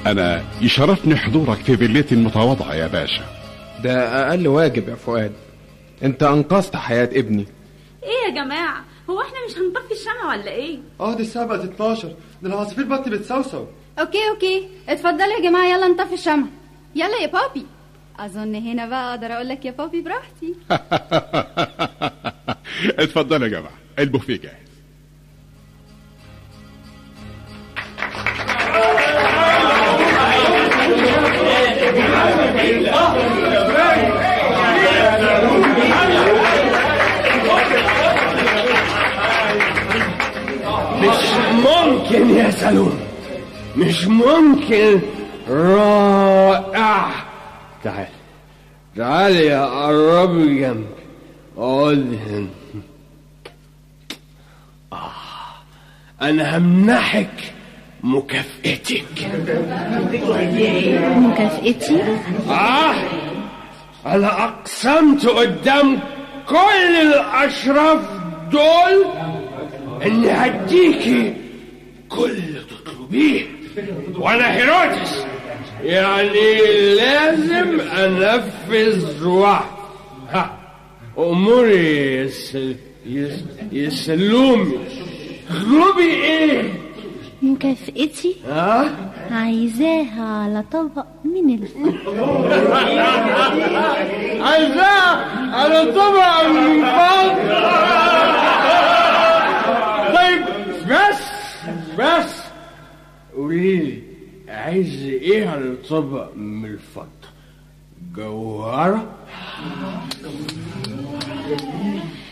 أنا يشرفني حضورك في فيلتي المتواضعة يا باشا ده أقل واجب يا فؤاد أنت أنقذت حياة ابني ايه يا جماعة هو احنا مش هنطفي الشمع ولا ايه اه دي الساعة بقت 12 ده العصافير بطل بتسوسو اوكي اوكي اتفضلوا يا جماعه يلا نطفي الشمع يلا يا بابي اظن هنا بقى اقدر اقول لك يا بابي براحتي اتفضلوا يا جماعة البوفيه جاهز مش ممكن يا سلوم مش ممكن رائع تعال تعال يا قربي جنبي اقعد هنا آه. انا همنحك مكافئتك مكافئتي اه انا اقسمت قدام كل الاشراف دول اني هديكي كل اللي تطلبيه وانا هيرودس يعني لازم انفذ وعد ها اموري يس يس يسلومي اطلبي ايه مكافئتي ها عايزاها على طبق من الفضة عايزاه على طبق من فضة طيب بس بس قوليلي عايز ايه على طبق من الفضة جوهرة